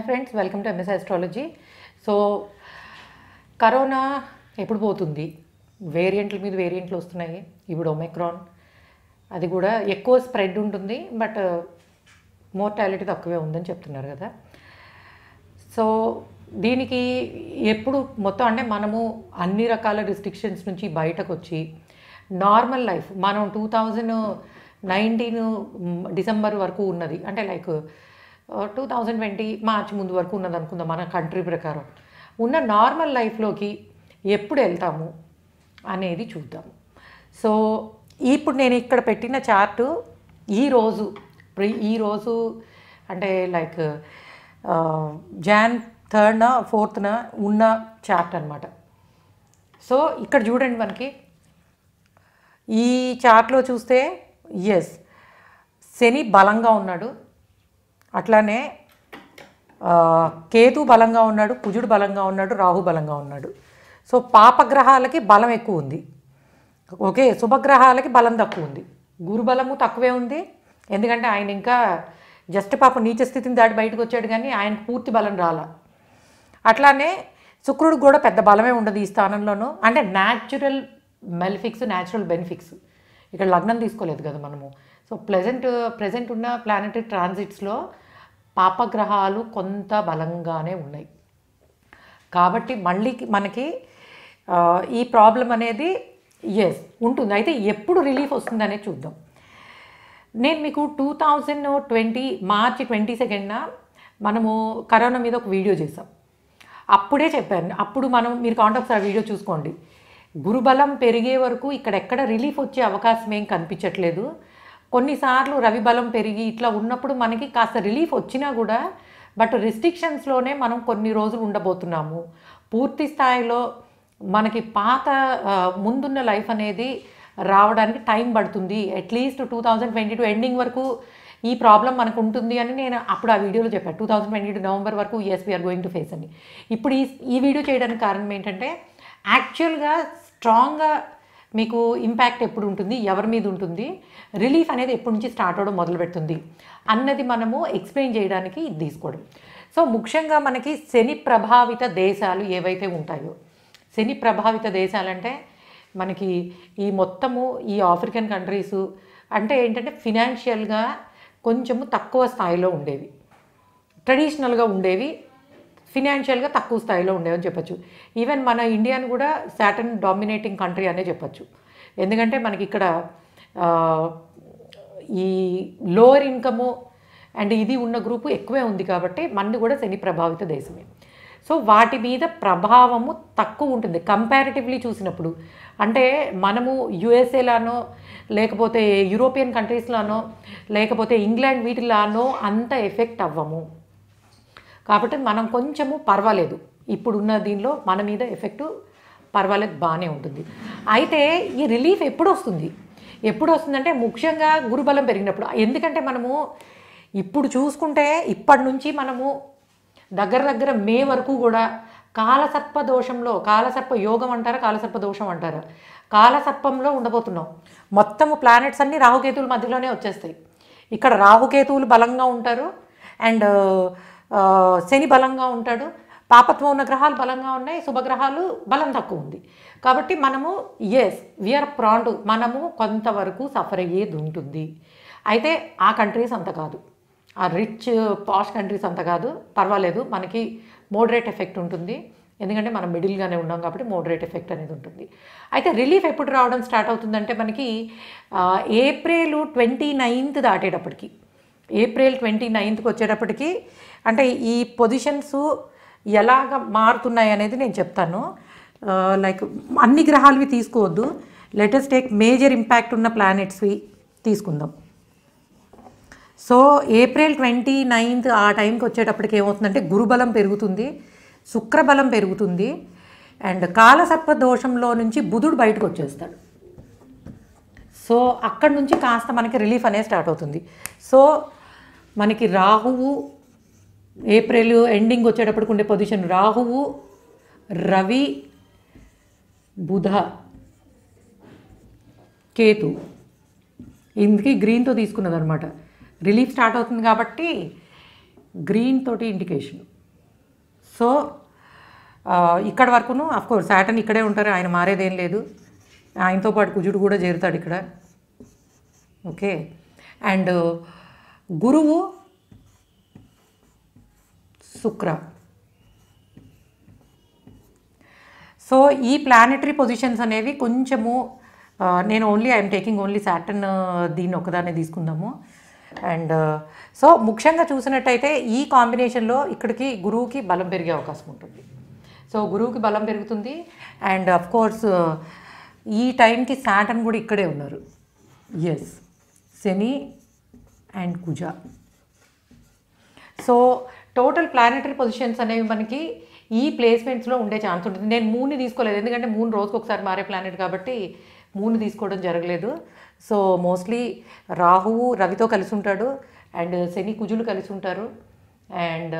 friends welcome to MS astrology so corona ఎప్పుడు పోతుంది వేరియంట్ల మీద వేరియంట్లు వస్తున్నాయి ఇప్పుడు ఒమైక్రాన్ అది కూడా ఎక్కువ స్ప్రెడ్ ఉంటుంది బట్ మోర్టాలిటీ తక్కువే ఉందని చెప్తున్నారు కదా సో దీనికి ఎప్పుడు మొత్తం అంటే మనము అన్ని రకాల రిస్ట్రిక్షన్స్ నుంచి బయటకు వచ్చి నార్మల్ లైఫ్ మనం టూ థౌజండ్ నైన్టీన్ డిసెంబర్ వరకు ఉన్నది అంటే like two thousand twenty March ముందు వరకు ఉన్నది అనుకుందాం మన కంట్రీ ప్రకారం ఉన్న నార్మల్ లైఫ్లోకి ఎప్పుడు వెళ్తాము అనేది చూద్దాం సో ఇప్పుడు నేను ఇక్కడ పెట్టిన చార్టు ఈరోజు ఈరోజు అంటే లైక్ జాన్ థర్డ్న ఫోర్త్న ఉన్న చార్ట్ అనమాట సో ఇక్కడ చూడండి మనకి ఈ చార్ట్లో చూస్తే ఎస్ శని బలంగా ఉన్నాడు అట్లానే ఆ, కేతు బలంగా ఉన్నాడు కుజుడు బలంగా ఉన్నాడు రాహు బలంగా ఉన్నాడు సో పాపగ్రహాలకి బలం ఎక్కువ ఉంది ఓకే శుభగ్రహాలకి బలం తక్కువ ఉంది గురుబలము తక్కువే ఉంది ఎందుకంటే ఆయన ఇంకా జస్ట్ పాప నీచ స్థితిని దాటి బయటకు వచ్చాడు కానీ ఆయనకు పూర్తి బలం రాల అట్లానే శుక్రుడికి కూడా పెద్ద బలమే ఉండదు ఈ స్థానంలోనూ అంటే న్యాచురల్ మెలిఫిక్స్ న్యాచురల్ బెనిఫిక్స్ ఇక్కడ లగ్నం తీసుకోలేదు కదా మనము సో ప్లెజెంట్ ప్రెజెంట్ ఉన్న ప్లానెటరీ ట్రాన్సిట్స్లో పాపగ్రహాలు కొంత బలంగానే ఉన్నాయి కాబట్టి మళ్ళీ మనకి ఆ, ఈ ప్రాబ్లం అనేది ఎస్ ఉంటుంది అయితే ఎప్పుడు రిలీఫ్ వస్తుంది అనేది చూద్దాం నేను మీకు two thousand twenty March twenty సెకండ్న మనము కరోనా మీద ఒక వీడియో చేసాం అప్పుడే చెప్పాను అప్పుడు మనం మీరు కాంటాక్ట్స్ ఆ వీడియో చూసుకోండి గురుబలం పెరిగే వరకు ఇక్కడ ఎక్కడ రిలీఫ్ వచ్చే అవకాశం ఏం కనిపించట్లేదు కొన్నిసార్లు రవి బలం పెరిగి ఇట్లా ఉన్నప్పుడు మనకి కాస్త రిలీఫ్ వచ్చినా కూడా బట్ రిస్ట్రిక్షన్స్లోనే మనం కొన్ని రోజులు ఉండబోతున్నాము పూర్తి స్థాయిలో మనకి పాత ఆ, ముందున్న లైఫ్ అనేది రావడానికి టైం పడుతుంది at least two thousand twenty two ending వరకు ఈ ప్రాబ్లం మనకు ఉంటుంది అని నేను అప్పుడు ఆ వీడియోలో చెప్పాను two thousand twenty two November వరకు yes we're going to face అని ఇప్పుడు ఈ ఈ వీడియో చేయడానికి కారణం ఏంటంటే యాక్చువల్గా స్ట్రాంగ్గా మీకు ఇంపాక్ట్ ఎప్పుడు ఉంటుంది ఎవరి మీద ఉంటుంది రిలీఫ్ అనేది ఎప్పటి నుంచి స్టార్ట్ అవడం మొదలు పెడుతుంది అన్నది మనము ఎక్స్ప్లెయిన్ చేయడానికి ఇది తీసుకోవడం సో ముఖ్యంగా మనకి శని ప్రభావిత దేశాలు ఏవైతే ఉంటాయో శని ప్రభావిత దేశాలంటే మనకి ఈ మొత్తము ఈ ఆఫ్రికన్ కంట్రీసు అంటే ఏంటంటే ఫినాన్షియల్గా కొంచెము తక్కువ స్థాయిలో ఉండేవి ట్రెడిషనల్గా ఉండేవి ఫినాన్షియల్గా తక్కువ స్థాయిలో ఉండేవని చెప్పొచ్చు ఈవెన్ మన ఇండియాని కూడా సాటన్ డామినేటింగ్ కంట్రీ అనే చెప్పొచ్చు ఎందుకంటే మనకి ఇక్కడ ఆ, ఈ లోవర్ ఇన్కము అండ్ ఇది ఉన్న గ్రూపు ఎక్కువే ఉంది కాబట్టి మనది కూడా శని ప్రభావిత దేశమే సో వాటి మీద ప్రభావము తక్కువ ఉంటుంది కంపారిటివ్లీ చూసినప్పుడు అంటే మనము యుఎస్ఏలానో లేకపోతే యూరోపియన్ కంట్రీస్లోనో లేకపోతే ఇంగ్లాండ్ వీటిలానో అంత ఎఫెక్ట్ అవ్వము కాబట్టి మనం కొంచెము పర్వాలేదు ఇప్పుడున్న దీనిలో మన మీద ఎఫెక్ట్ పర్వాలేదు బాగానే ఉంటుంది అయితే ఈ రిలీఫ్ ఎప్పుడు వస్తుంది ఎప్పుడు వస్తుందంటే ముఖ్యంగా గురుబలం పెరిగినప్పుడు ఎందుకంటే మనము ఇప్పుడు చూసుకుంటే ఇప్పటి నుంచి మనము దగ్గర దగ్గర మే వరకు కూడా కాలసర్ప దోషంలో కాలసర్ప యోగం అంటారా కాలసర్ప దోషం అంటారా కాలసర్పంలో ఉండబోతున్నాం మొత్తము ప్లానెట్స్ అన్నీ రాహుకేతువుల మధ్యలోనే వచ్చేస్తాయి ఇక్కడ రాహుకేతువులు బలంగా ఉంటారు అండ్ ఆ, శని బలంగా ఉంటాడు పాపత్వం ఉన్న గ్రహాలు బలంగా ఉన్నాయి శుభగ్రహాలు బలం తక్కువ ఉంది కాబట్టి మనము ఎస్ వీఆర్ ప్రాండ్ మనము కొంతవరకు సఫర్ అయ్యేది ఉంటుంది అయితే ఆ కంట్రీస్ అంత కాదు ఆ రిచ్ పాష్ కంట్రీస్ అంత కాదు పర్వాలేదు మనకి మోడరేట్ ఎఫెక్ట్ ఉంటుంది ఎందుకంటే మనం మిడిల్గానే ఉన్నాం కాబట్టి మోడరేట్ ఎఫెక్ట్ అనేది ఉంటుంది అయితే రిలీఫ్ ఎప్పుడు రావడం స్టార్ట్ అవుతుందంటే మనకి ఆ, ఏప్రిల్ ట్వంటీ నైన్త్ దాటేటప్పటికి ఏప్రిల్ ట్వంటీ నైన్త్కి వచ్చేటప్పటికి అంటే ఈ పొజిషన్స్ ఎలాగ మారుతున్నాయి అనేది నేను చెప్తాను లైక్ అన్ని గ్రహాలవి తీసుకోవద్దు లెటెస్ట్ టేక్ మేజర్ ఇంపాక్ట్ ఉన్న ప్లానెట్స్వి తీసుకుందాం సో ఏప్రిల్ ట్వంటీ నైన్త్ ఆ టైంకి వచ్చేటప్పటికి ఏమవుతుందంటే గురుబలం పెరుగుతుంది శుక్రబలం పెరుగుతుంది అండ్ కాలసర్ప దోషంలో నుంచి బుధుడు బయటకు వచ్చేస్తాడు సో అక్కడి నుంచి కాస్త మనకి రిలీఫ్ అనేది స్టార్ట్ అవుతుంది సో మనకి రాహువు ఏప్రిల్ ఎండింగ్ వచ్చేటప్పటికి ఉండే పొజిషన్ రాహువు రవి బుధ కేతు ఇందుకి గ్రీన్తో తీసుకున్నది అనమాట రిలీఫ్ స్టార్ట్ అవుతుంది కాబట్టి గ్రీన్ తోటి ఇండికేషన్ సో ఆ, ఇక్కడ వరకును కోర్స్ సాటన్ ఇక్కడే ఉంటారు ఆయన మారేదేం లేదు ఆయనతో పాటు కుజుడు కూడా చేరుతాడు ఇక్కడ ఓకే అండ్ గురువు శుక్ర సో ఈ ప్లానెటరీ పొజిషన్స్ అనేవి కొంచెము ఆ, నేను only I'm taking only Saturn దీన్ని ఒకదాన్ని తీసుకుందాము అండ్ సో ముఖ్యంగా చూసినట్టయితే ఈ కాంబినేషన్లో ఇక్కడికి గురువుకి బలం పెరిగే అవకాశం ఉంటుంది సో గురువుకి బలం పెరుగుతుంది అండ్ అఫ్ కోర్స్ ఈ టైంకి సాటర్న్ కూడా ఇక్కడే ఉన్నారు yes Shani and Kuja so total planetary positions అనేవి మనకి ఈ ప్లేస్మెంట్స్లో ఉండే ఛాన్స్ ఉంటుంది నేను మూన్ని తీసుకోలేదు ఎందుకంటే మూన్ రోజుకి ఒకసారి మారే ప్లానెట్ కాబట్టి మూన్ తీసుకోవడం జరగలేదు సో మోస్ట్లీ రాహువు రవితో కలిసి ఉంటాడు అండ్ శని కుజులు కలిసి ఉంటారు అండ్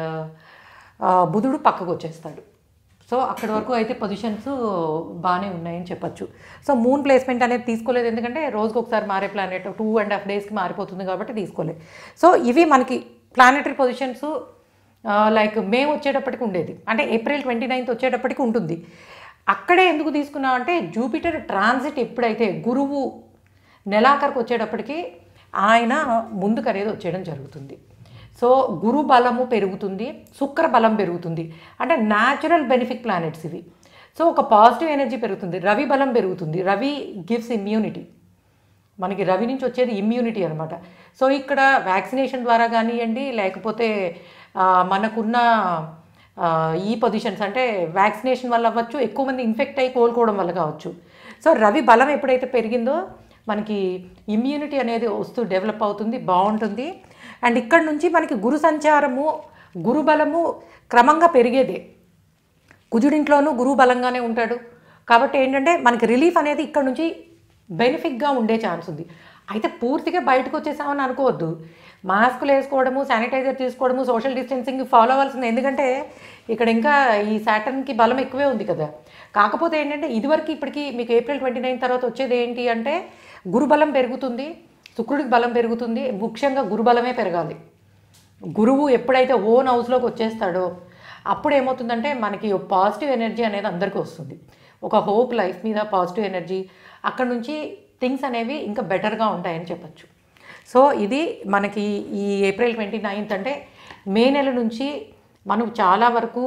బుధుడు పక్కకు వచ్చేస్తాడు సో అక్కడి వరకు అయితే పొజిషన్స్ బాగానే ఉన్నాయని చెప్పొచ్చు సో మూన్ ప్లేస్మెంట్ అనేది తీసుకోలేదు ఎందుకంటే రోజుకి ఒకసారి మారే ప్లానెట్ టూ అండ్ హాఫ్ డేస్కి మారిపోతుంది కాబట్టి తీసుకోలేదు సో ఇవి మనకి ప్లానెటరీ పొజిషన్స్ లైక్ మే వచ్చేటప్పటికి ఉండేది అంటే ఏప్రిల్ ట్వంటీ నైన్త్ వచ్చేటప్పటికి ఉంటుంది అక్కడే ఎందుకు తీసుకున్నాం అంటే జూపిటర్ ట్రాన్సిట్ ఎప్పుడైతే గురువు నెలాఖరికి వచ్చేటప్పటికి ఆయన ముందుకు అనేది వచ్చేయడం జరుగుతుంది సో గురు బలము పెరుగుతుంది శుక్ర బలం పెరుగుతుంది అంటే న్యాచురల్ బెనిఫిట్ ప్లానెట్స్ ఇవి సో ఒక పాజిటివ్ ఎనర్జీ పెరుగుతుంది రవి బలం పెరుగుతుంది రవి గివ్స్ ఇమ్యూనిటీ మనకి రవి నుంచి వచ్చేది ఇమ్యూనిటీ అనమాట సో ఇక్కడ వ్యాక్సినేషన్ ద్వారా కానివ్వండి లేకపోతే ఆ, మనకున్న ఆ, ఈ పొజిషన్స్ అంటే వ్యాక్సినేషన్ వల్ల అవ్వచ్చు ఎక్కువ మంది ఇన్ఫెక్ట్ అయ్యి కోలుకోవడం వల్ల కావచ్చు సో రవి బలం ఎప్పుడైతే పెరిగిందో మనకి ఇమ్యూనిటీ అనేది వస్తూ డెవలప్ అవుతుంది బాగుంటుంది అండ్ ఇక్కడ నుంచి మనకి గురు సంచారము గురు బలము క్రమంగా పెరిగేదే కుజుడింట్లోనూ గురువు బలంగానే ఉంటాడు కాబట్టి ఏంటంటే మనకి రిలీఫ్ అనేది ఇక్కడ నుంచి బెనిఫిట్గా ఉండే ఛాన్స్ ఉంది అయితే పూర్తిగా బయటకు వచ్చేసామని అనుకోవద్దు మాస్కులు వేసుకోవడము శానిటైజర్ తీసుకోవడము సోషల్ డిస్టెన్సింగ్ ఫాలో అవ్వాల్సింది ఎందుకంటే ఇక్కడ ఇంకా ఈ సాటర్న్కి బలం ఎక్కువే ఉంది కదా కాకపోతే ఏంటంటే ఇదివరకు ఇప్పటికి మీకు ఏప్రిల్ ట్వంటీ నైన్ తర్వాత వచ్చేది ఏంటి అంటే గురుబలం పెరుగుతుంది శుక్రుడికి బలం పెరుగుతుంది ముఖ్యంగా గురుబలమే పెరగాలి గురువు ఎప్పుడైతే ఓన్ హౌస్లోకి వచ్చేస్తాడో అప్పుడు ఏమవుతుందంటే మనకి పాజిటివ్ ఎనర్జీ అనేది అందరికీ వస్తుంది ఒక హోప్ లైఫ్ మీద పాజిటివ్ ఎనర్జీ అక్కడ నుంచి థింగ్స్ అనేవి ఇంకా బెటర్గా ఉంటాయని చెప్పచ్చు సో ఇది మనకి ఈ ఏప్రిల్ ట్వంటీ నైన్త్ అంటే మే నెల నుంచి మనం చాలా వరకు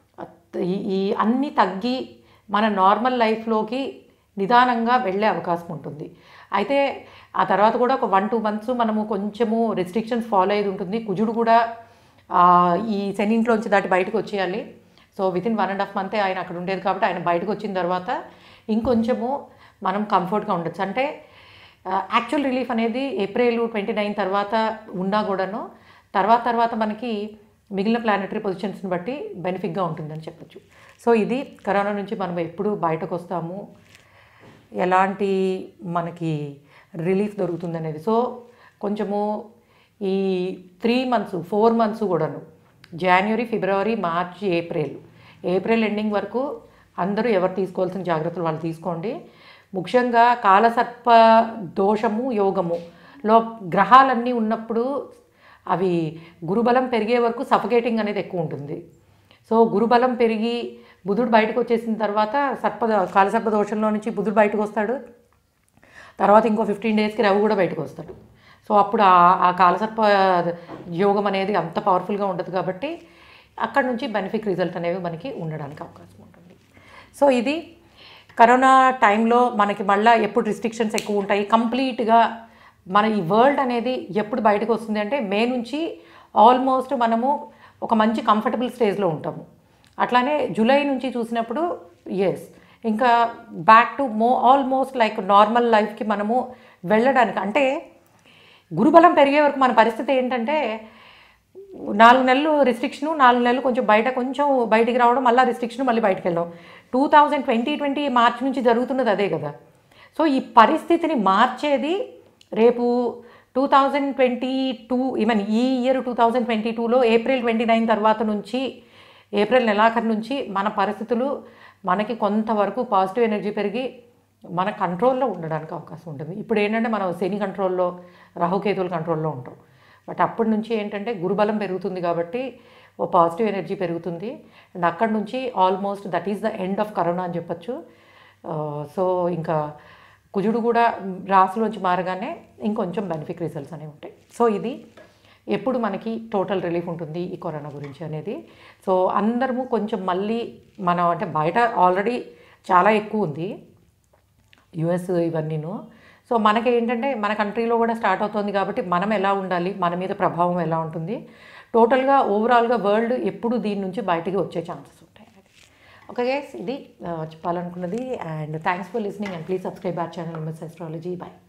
ఈ- ఈ అన్నీ తగ్గి మన నార్మల్ లైఫ్లోకి నిదానంగా వెళ్ళే అవకాశం ఉంటుంది అయితే ఆ తర్వాత కూడా ఒక వన్ టూ మంత్స్ మనము కొంచెము రెస్ట్రిక్షన్స్ ఫాలో అయ్యేది ఉంటుంది కుజుడు కూడా ఆ, ఈ శని ఇంట్లోంచి దాటి బయటకు వచ్చేయాలి so with in one and half మంతే ఆయన అక్కడ ఉండేది కాబట్టి ఆయన బయటకు వచ్చిన తర్వాత ఇంకొంచెము మనం కంఫర్ట్గా ఉండొచ్చు అంటే యాక్చువల్ రిలీఫ్ అనేది ఏప్రిల్ ట్వంటీ నైన్ తర్వాత ఉన్నా కూడాను తర్వాత తర్వాత మనకి మిగిలిన ప్లానెటరీ పొజిషన్స్ని బట్టి బెనిఫిట్గా ఉంటుందని చెప్పొచ్చు సో ఇది కరోనా నుంచి మనం ఎప్పుడు బయటకు వస్తాము ఎలాంటి మనకి రిలీఫ్ దొరుకుతుంది అనేది సో కొంచెము ఈ త్రీ మంత్స్ ఫోర్ మంత్స్ కూడాను జనవరి ఫిబ్రవరి మార్చి ఏప్రిల్ ఏప్రిల్ ఎండింగ్ వరకు అందరూ ఎవరు తీసుకోవాల్సిన జాగ్రత్తలు వాళ్ళు తీసుకోండి ముఖ్యంగా కాలసర్ప దోషము యోగము లో గ్రహాలన్నీ ఉన్నప్పుడు అవి గురుబలం పెరిగే వరకు సఫకేటింగ్ అనేది ఎక్కువ ఉంటుంది సో గురుబలం పెరిగి బుధుడు బయటకు వచ్చేసిన తర్వాత సర్ప కాలసర్ప దోషంలో నుంచి బుధుడు బయటకు వస్తాడు తర్వాత ఇంకో ఫిఫ్టీన్ డేస్కి రవి కూడా బయటకు వస్తాడు సో అప్పుడు ఆ ఆ కాలసర్ప యోగం అనేది అంత పవర్ఫుల్గా ఉండదు కాబట్టి అక్కడ నుంచి బెనిఫిట్ రిజల్ట్ అనేవి మనకి ఉండడానికి అవకాశం ఉంటుంది సో ఇది కరోనా టైంలో మనకి మళ్ళీ ఎప్పుడు రిస్ట్రిక్షన్స్ ఎక్కువ ఉంటాయి కంప్లీట్గా మన ఈ వరల్డ్ అనేది ఎప్పుడు బయటకు వస్తుంది అంటే మే నుంచి ఆల్మోస్ట్ మనము ఒక మంచి కంఫర్టబుల్ స్టేజ్లో ఉంటాము అట్లానే జూలై నుంచి చూసినప్పుడు ఎస్ ఇంకా బ్యాక్ టు మో ఆల్మోస్ట్ లైక్ నార్మల్ లైఫ్కి మనము వెళ్ళడానికి అంటే గురుబలం పెరిగే వరకు మన పరిస్థితి ఏంటంటే నాలుగు నెలలు రిస్ట్రిక్షను నాలుగు నెలలు కొంచెం బయట కొంచెం బయటికి రావడం మళ్ళీ రిస్ట్రిక్షన్ మళ్ళీ బయటకు వెళ్ళడం two thousand twenty twenty March నుంచి జరుగుతున్నది అదే కదా సో ఈ పరిస్థితిని మార్చేది రేపు two thousand twenty two even ఈ ఇయర్ టూ థౌజండ్ ట్వంటీ టూలో ఏప్రిల్ ట్వంటీ నైన్ తర్వాత నుంచి ఏప్రిల్ నెలాఖరు నుంచి మన పరిస్థితులు మనకి కొంతవరకు పాజిటివ్ ఎనర్జీ పెరిగి మన కంట్రోల్లో ఉండడానికి అవకాశం ఉంటుంది ఇప్పుడు ఏంటంటే మనం శని కంట్రోల్లో రాహుకేతువుల కంట్రోల్లో ఉంటాం బట్ అప్పటి నుంచి ఏంటంటే గురుబలం పెరుగుతుంది కాబట్టి ఓ పాజిటివ్ ఎనర్జీ పెరుగుతుంది అండ్ అక్కడ నుంచి almost that is the end of corona అని చెప్పొచ్చు సో ఇంకా కుజుడు కూడా రాసులోంచి మారగానే ఇంకొంచెం బెనిఫిక్ రిజల్ట్స్ అనేవి ఉంటాయి సో ఇది ఎప్పుడు మనకి టోటల్ రిలీఫ్ ఉంటుంది ఈ కరోనా గురించి అనేది సో అందరము కొంచెం మళ్ళీ మనం అంటే బయట ఆల్రెడీ చాలా ఎక్కువ ఉంది యుఎస్ ఇవన్నీను సో మనకి ఏంటంటే మన కంట్రీలో కూడా స్టార్ట్ అవుతుంది కాబట్టి మనం ఎలా ఉండాలి మన మీద ప్రభావం ఎలా ఉంటుంది టోటల్గా ఓవరాల్గా వరల్డ్ ఎప్పుడు దీని నుంచి బయటికి వచ్చే ఛాన్సెస్ ఉంటాయి ఓకే గైస్ ఇది ఆ, చెప్పాలనుకున్నది and thanks for listening and please subscribe our channel miss astrology by